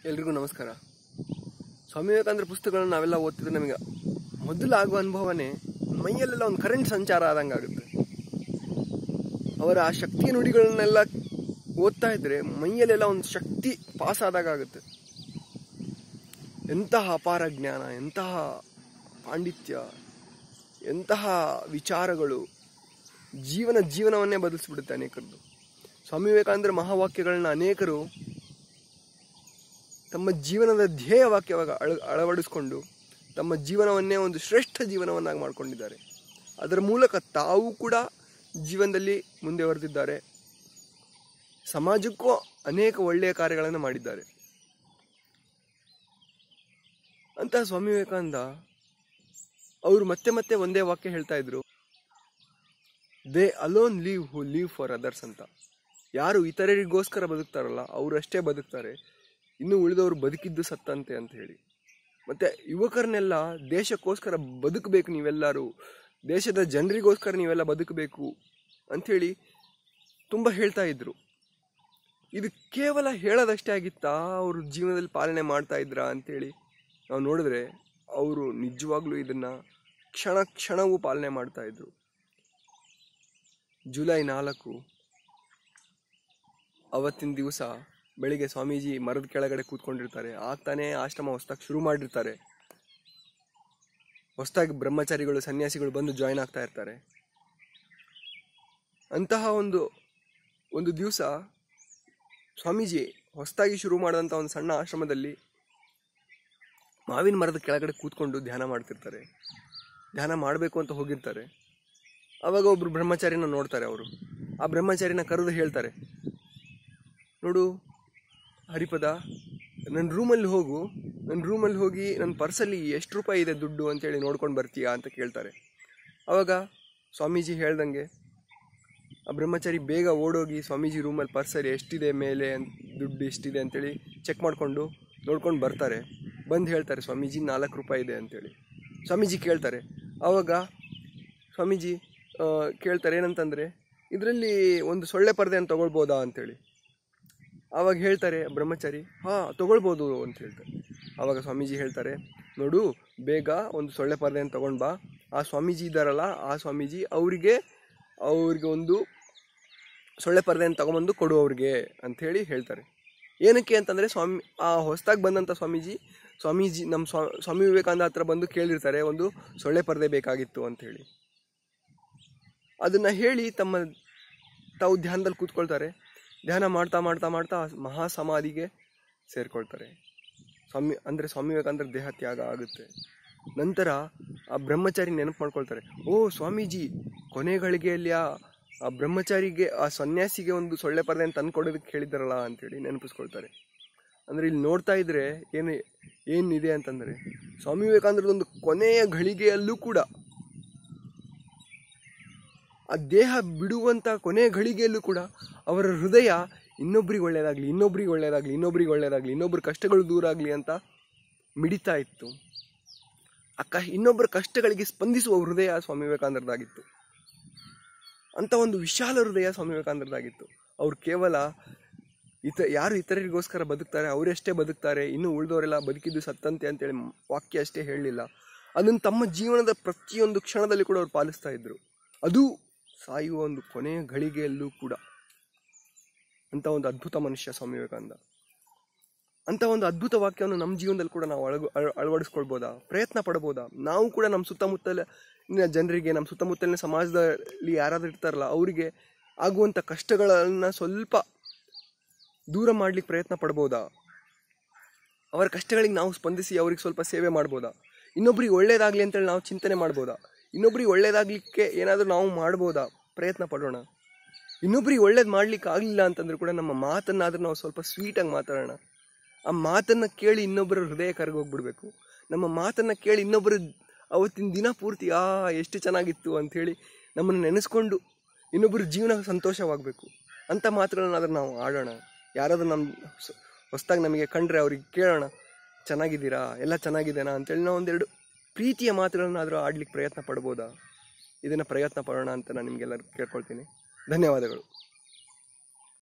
ಎಲ್ರಿಗೂ ನಮಸ್ಕಾರ ಸ್ವಾಮಿ ವಿವೇಕಾನಂದರ ಪುಸ್ತಕಗಳನ್ನ ನಾವೆಲ್ಲ ಓದ್ತಿದ್ರೆ ನಮಗೆ ಮೊದಲು ಆಗುವ ಅನುಭವನೇ ಮೈಯಲ್ಲೆಲ್ಲ ಒಂದು ಕರೆಂಟ್ ಸಂಚಾರ ಆದಂಗೆ ಆಗುತ್ತೆ ಅವರ ಆ ಶಕ್ತಿಯ ನುಡಿಗಳನ್ನೆಲ್ಲ ಓದ್ತಾ ಇದ್ರೆ ಮೈಯಲ್ಲೆಲ್ಲ ಒಂದು ಶಕ್ತಿ ಪಾಸ್ ಆದಾಗ ಆಗುತ್ತೆ ಎಂತಹ ಅಪಾರ ಜ್ಞಾನ ಎಂತಹ ಪಾಂಡಿತ್ಯ ಎಂತಹ ವಿಚಾರಗಳು ಜೀವನ ಜೀವನವನ್ನೇ ಬದಲಿಸ್ಬಿಡುತ್ತೆ ಅನೇಕರದ್ದು ಸ್ವಾಮಿ ವಿವೇಕಾನಂದರ ಮಹಾವಾಕ್ಯಗಳನ್ನ ಅನೇಕರು ತಮ್ಮ ಜೀವನದ ಧ್ಯೇಯ ವಾಕ್ಯವಾಗ ಅಳ ಅಳವಡಿಸ್ಕೊಂಡು ತಮ್ಮ ಜೀವನವನ್ನೇ ಒಂದು ಶ್ರೇಷ್ಠ ಜೀವನವನ್ನಾಗಿ ಮಾಡಿಕೊಂಡಿದ್ದಾರೆ ಅದರ ಮೂಲಕ ತಾವು ಕೂಡ ಜೀವನದಲ್ಲಿ ಮುಂದೆ ಹೊರದಿದ್ದಾರೆ ಸಮಾಜಕ್ಕೂ ಅನೇಕ ಒಳ್ಳೆಯ ಕಾರ್ಯಗಳನ್ನು ಮಾಡಿದ್ದಾರೆ ಅಂತಹ ಸ್ವಾಮಿ ವಿವೇಕಾನಂದ ಅವರು ಮತ್ತೆ ಮತ್ತೆ ಒಂದೇ ವಾಕ್ಯ ಹೇಳ್ತಾ ಇದ್ರು they alone live who live for others ಅಂತ ಯಾರು ಇತರರಿಗೋಸ್ಕರ ಬದುಕ್ತಾರಲ್ಲ ಅವರು ಅಷ್ಟೇ ಬದುಕ್ತಾರೆ ಇನ್ನು ಉಳಿದವರು ಬದುಕಿದ್ದು ಸತ್ತಂತೆ ಅಂತ ಹೇಳಿ ಮತ್ತೆ ಯುವಕರನ್ನೆಲ್ಲ ದೇಶಕ್ಕೋಸ್ಕರ ಬದುಕಬೇಕು ನೀವೆಲ್ಲರೂ ದೇಶದ ಜನರಿಗೋಸ್ಕರ ನೀವೆಲ್ಲ ಬದುಕಬೇಕು ಅಂಥೇಳಿ ತುಂಬ ಹೇಳ್ತಾ ಇದ್ರು ಇದು ಕೇವಲ ಹೇಳೋದಷ್ಟೇ ಆಗಿತ್ತಾ ಅವರು ಜೀವನದಲ್ಲಿ ಪಾಲನೆ ಮಾಡ್ತಾ ಇದ್ರಾ ಅಂತೇಳಿ ನಾವು ನೋಡಿದ್ರೆ ಅವರು ನಿಜವಾಗ್ಲೂ ಇದನ್ನ ಕ್ಷಣ ಕ್ಷಣವೂ ಪಾಲನೆ ಮಾಡ್ತಾ ಇದ್ರು ಜುಲೈ ನಾಲ್ಕು ಅವತ್ತಿನ ದಿವಸ ಬೆಳಿಗ್ಗೆ ಸ್ವಾಮೀಜಿ ಮರದ ಕೆಳಗಡೆ ಕೂತ್ಕೊಂಡಿರ್ತಾರೆ ಆಗ್ತಾನೆ ಆಶ್ರಮ ಹೊಸ್ದಾಗಿ ಶುರು ಮಾಡಿರ್ತಾರೆ ಹೊಸದಾಗಿ ಬ್ರಹ್ಮಚಾರಿಗಳು ಸನ್ಯಾಸಿಗಳು ಬಂದು ಜಾಯ್ನ್ ಆಗ್ತಾ ಇರ್ತಾರೆ ಅಂತಹ ಒಂದು ಒಂದು ದಿವಸ ಸ್ವಾಮೀಜಿ ಹೊಸದಾಗಿ ಶುರು ಮಾಡಿದಂಥ ಒಂದು ಸಣ್ಣ ಆಶ್ರಮದಲ್ಲಿ ಮಾವಿನ ಮರದ ಕೆಳಗಡೆ ಕೂತ್ಕೊಂಡು ಧ್ಯಾನ ಮಾಡ್ತಿರ್ತಾರೆ ಧ್ಯಾನ ಮಾಡಬೇಕು ಅಂತ ಹೋಗಿರ್ತಾರೆ ಅವಾಗ ಒಬ್ರು ಬ್ರಹ್ಮಚಾರಿನ ನೋಡ್ತಾರೆ ಅವರು ಆ ಬ್ರಹ್ಮಚಾರಿನ ಕರೆದು ಹೇಳ್ತಾರೆ ನೋಡು ಹರಿಪದ ನನ್ನ ರೂಮಲ್ಲಿ ಹೋಗು ನನ್ನ ರೂಮಲ್ಲಿ ಹೋಗಿ ನನ್ನ ಪರ್ಸಲ್ಲಿ ಎಷ್ಟು ರೂಪಾಯಿ ಇದೆ ದುಡ್ಡು ಅಂತೇಳಿ ನೋಡ್ಕೊಂಡು ಬರ್ತೀಯಾ ಅಂತ ಕೇಳ್ತಾರೆ ಅವಾಗ ಸ್ವಾಮೀಜಿ ಹೇಳ್ದಂಗೆ ಆ ಬ್ರಹ್ಮಚಾರಿ ಬೇಗ ಓಡೋಗಿ ಸ್ವಾಮೀಜಿ ರೂಮಲ್ಲಿ ಪರ್ಸಲ್ಲಿ ಎಷ್ಟಿದೆ ಮೇಲೆ ಅಂತ ದುಡ್ಡು ಎಷ್ಟಿದೆ ಅಂತೇಳಿ ಚೆಕ್ ಮಾಡಿಕೊಂಡು ನೋಡ್ಕೊಂಡು ಬರ್ತಾರೆ ಬಂದು ಹೇಳ್ತಾರೆ ಸ್ವಾಮೀಜಿ ನಾಲ್ಕು ರೂಪಾಯಿ ಇದೆ ಅಂತೇಳಿ ಸ್ವಾಮೀಜಿ ಕೇಳ್ತಾರೆ ಆವಾಗ ಸ್ವಾಮೀಜಿ ಆ, ಕೇಳ್ತಾರೆ ಏನಂತಂದರೆ ಇದರಲ್ಲಿ ಒಂದು ಸೊಳ್ಳೆ ಪರ್ದೆಯನ್ನು ತೊಗೊಳ್ಬೋದಾ ಅಂತೇಳಿ ಆವಾಗ ಹೇಳ್ತಾರೆ ಬ್ರಹ್ಮಚಾರಿ ಹಾಂ ತೊಗೊಳ್ಬೋದು ಅಂತ ಹೇಳ್ತಾರೆ ಆವಾಗ ಸ್ವಾಮೀಜಿ ಹೇಳ್ತಾರೆ ನೋಡು ಬೇಗ ಒಂದು ಸೊಳ್ಳೆ ಪರ್ದೆಯನ್ನು ತೊಗೊಂಡು ಬಾ ಆ ಸ್ವಾಮೀಜಿ ಇದ್ದಾರಲ್ಲ ಆ ಸ್ವಾಮೀಜಿ ಅವರಿಗೆ ಅವ್ರಿಗೆ ಒಂದು ಸೊಳ್ಳೆ ಪರ್ದೆಯನ್ನು ತಗೊಂಬಂದು ಕೊಡು ಅವ್ರಿಗೆ ಅಂಥೇಳಿ ಹೇಳ್ತಾರೆ ಏನಕ್ಕೆ ಅಂತಂದರೆ ಸ್ವಾಮಿ ಆ ಹೊಸದಾಗಿ ಬಂದಂಥ ಸ್ವಾಮೀಜಿ ಸ್ವಾಮೀಜಿ ನಮ್ಮ ಸ್ವಾ ಸ್ವಾಮಿ ವಿವೇಕಾನಂದ ಹತ್ರ ಬಂದು ಕೇಳಿರ್ತಾರೆ ಒಂದು ಸೊಳ್ಳೆ ಪರ್ದೆ ಬೇಕಾಗಿತ್ತು ಅಂಥೇಳಿ ಅದನ್ನು ಹೇಳಿ ತಮ್ಮ ತಾವು ಧ್ಯಾನದಲ್ಲಿ ಕೂತ್ಕೊಳ್ತಾರೆ ಧ್ಯಾನ ಮಾಡ್ತಾ ಮಾಡ್ತಾ ಮಾಡ್ತಾ ಮಹಾ ಸಮಾಧಿಗೆ ಸೇರ್ಕೊಳ್ತಾರೆ ಸ್ವಾಮಿ ಅಂದರೆ ಸ್ವಾಮಿ ವಿವೇಕಾನಂದರ ದೇಹ ತ್ಯಾಗ ಆಗುತ್ತೆ ನಂತರ ಆ ಬ್ರಹ್ಮಚಾರಿ ನೆನಪು ಮಾಡ್ಕೊಳ್ತಾರೆ ಓ ಸ್ವಾಮೀಜಿ ಕೊನೆ ಗಳಿಗೆಯಲ್ಲಿ ಆ ಆ ಬ್ರಹ್ಮಚಾರಿಗೆ ಆ ಸನ್ಯಾಸಿಗೆ ಒಂದು ಸೊಳ್ಳೆ ಪರ್ದೆಯನ್ನು ತಂದ್ಕೊಡೋದಕ್ಕೆ ಹೇಳಿದ್ದಾರಲ್ಲ ಅಂತೇಳಿ ನೆನಪಿಸ್ಕೊಳ್ತಾರೆ ಅಂದರೆ ಇಲ್ಲಿ ನೋಡ್ತಾ ಇದ್ರೆ ಏನು ಏನಿದೆ ಅಂತಂದರೆ ಸ್ವಾಮಿ ವಿವೇಕಾನಂದರದೊಂದು ಕೊನೆಯ ಘಳಿಗೆಯಲ್ಲೂ ಕೂಡ ಆ ದೇಹ ಬಿಡುವಂಥ ಕೊನೆಯ ಘಳಿಗೆಯಲ್ಲೂ ಕೂಡ ಅವರ ಹೃದಯ ಇನ್ನೊಬ್ರಿಗೆ ಒಳ್ಳೇದಾಗಲಿ ಇನ್ನೊಬ್ರಿಗೆ ಒಳ್ಳೇದಾಗಲಿ ಇನ್ನೊಬ್ರಿಗೆ ಒಳ್ಳೇದಾಗಲಿ ಇನ್ನೊಬ್ಬರ ಕಷ್ಟಗಳು ದೂರ ಆಗಲಿ ಅಂತ ಮಿಡಿತಾ ಇತ್ತು ಆ ಕ ಇನ್ನೊಬ್ಬರ ಕಷ್ಟಗಳಿಗೆ ಸ್ಪಂದಿಸುವ ಹೃದಯ ಸ್ವಾಮಿ ವಿವೇಕಾನಂದರದಾಗಿತ್ತು ಅಂತ ಒಂದು ವಿಶಾಲ ಹೃದಯ ಸ್ವಾಮಿ ವಿವೇಕಾನಂದರದಾಗಿತ್ತು ಅವ್ರು ಕೇವಲ ಇತ ಯಾರು ಇತರರಿಗೋಸ್ಕರ ಬದುಕ್ತಾರೆ ಅವರಷ್ಟೇ ಬದುಕ್ತಾರೆ ಇನ್ನು ಉಳಿದವರೆಲ್ಲ ಬದುಕಿದ್ದು ಸತ್ತಂತೆ ಅಂತೇಳಿ ವಾಕ್ಯ ಅಷ್ಟೇ ಹೇಳಲಿಲ್ಲ ಅದನ್ನು ತಮ್ಮ ಜೀವನದ ಪ್ರತಿಯೊಂದು ಕ್ಷಣದಲ್ಲಿ ಕೂಡ ಅವ್ರು ಪಾಲಿಸ್ತಾ ಇದ್ರು ಅದು ಸಾಯುವ ಒಂದು ಕೊನೆಯ ಘಳಿಗೆಯಲ್ಲೂ ಕೂಡ ಅಂತ ಒಂದು ಅದ್ಭುತ ಮನುಷ್ಯ ಸ್ವಾಮಿ ವಿವೇಕಾನಂದ ಅಂತ ಒಂದು ಅದ್ಭುತ ವಾಕ್ಯವನ್ನು ನಮ್ಮ ಜೀವನದಲ್ಲಿ ಕೂಡ ನಾವು ಅಳಗ ಅಳ- ಅಳವಡಿಸ್ಕೊಳ್ಬೋದಾ ಪ್ರಯತ್ನ ಪಡ್ಬೋದಾ ನಾವು ಕೂಡ ನಮ್ಮ ಸುತ್ತಮುತ್ತಲಿನ ಜನರಿಗೆ ನಮ್ಮ ಸುತ್ತಮುತ್ತಲಿನ ಸಮಾಜದಲ್ಲಿ ಯಾರಾದ್ರೂ ಇರ್ತಾರಲ್ಲ ಅವರಿಗೆ ಆಗುವಂಥ ಕಷ್ಟಗಳನ್ನು ಸ್ವಲ್ಪ ದೂರ ಮಾಡ್ಲಿಕ್ಕೆ ಪ್ರಯತ್ನ ಪಡ್ಬೋದಾ ಅವರ ಕಷ್ಟಗಳಿಗೆ ನಾವು ಸ್ಪಂದಿಸಿ ಅವ್ರಿಗೆ ಸ್ವಲ್ಪ ಸೇವೆ ಮಾಡ್ಬೋದಾ ಇನ್ನೊಬ್ರಿಗೆ ಒಳ್ಳೇದಾಗ್ಲಿ ಅಂತೇಳಿ ನಾವು ಚಿಂತನೆ ಮಾಡ್ಬೋದಾ ಇನ್ನೊಬ್ರಿಗೆ ಒಳ್ಳೇದಾಗ್ಲಿಕ್ಕೆ ಏನಾದರೂ ನಾವು ಮಾಡ್ಬೋದಾ ಪ್ರಯತ್ನ ಪಡೋಣ ಇನ್ನೊಬ್ರಿಗೆ ಒಳ್ಳೇದು ಮಾಡ್ಲಿಕ್ಕೆ ಆಗಲಿಲ್ಲ ಅಂತಂದ್ರೆ ಕೂಡ ನಮ್ಮ ಮಾತನ್ನಾದ್ರೂ ನಾವು ಸ್ವಲ್ಪ ಸ್ವೀಟಾಗಿ ಮಾತಾಡೋಣ ಆ ಮಾತನ್ನ ಕೇಳಿ ಇನ್ನೊಬ್ಬರ ಹೃದಯ ಕರಗೋಗ್ಬಿಡ್ಬೇಕು ನಮ್ಮ ಮಾತನ್ನ ಕೇಳಿ ಇನ್ನೊಬ್ಬರು ಅವತ್ತಿನ ದಿನ ಪೂರ್ತಿ ಆ ಎಷ್ಟು ಚೆನ್ನಾಗಿತ್ತು ಅಂಥೇಳಿ ನಮ್ಮನ್ನು ನೆನೆಸ್ಕೊಂಡು ಇನ್ನೊಬ್ಬರ ಜೀವನ ಸಂತೋಷವಾಗಬೇಕು ಅಂಥ ಮಾತುಗಳನ್ನಾದ್ರೂ ನಾವು ಆಡೋಣ ಯಾರಾದ್ರೂ ನಮ್ಮ ಹೊಸ್ದಾಗಿ ನಮಗೆ ಕಂಡ್ರೆ ಅವ್ರಿಗೆ ಕೇಳೋಣ ಚೆನ್ನಾಗಿದ್ದೀರಾ ಎಲ್ಲ ಚೆನ್ನಾಗಿದೆನಾ ಅಂತೇಳಿ ನಾವು ಒಂದೆರಡು ಪ್ರೀತಿಯ ಮಾತುಗಳನ್ನಾದರೂ ಆಡ್ಲಿಕ್ಕೆ ಪ್ರಯತ್ನ ಪಡ್ಬೋದಾ ಇದನ್ನು ಪ್ರಯತ್ನ ಪಡೋಣ ಅಂತ ನಾನು ನಿಮಗೆಲ್ಲರೂ ಕೇಳ್ಕೊಳ್ತೀನಿ ಧನ್ಯವಾದಗಳು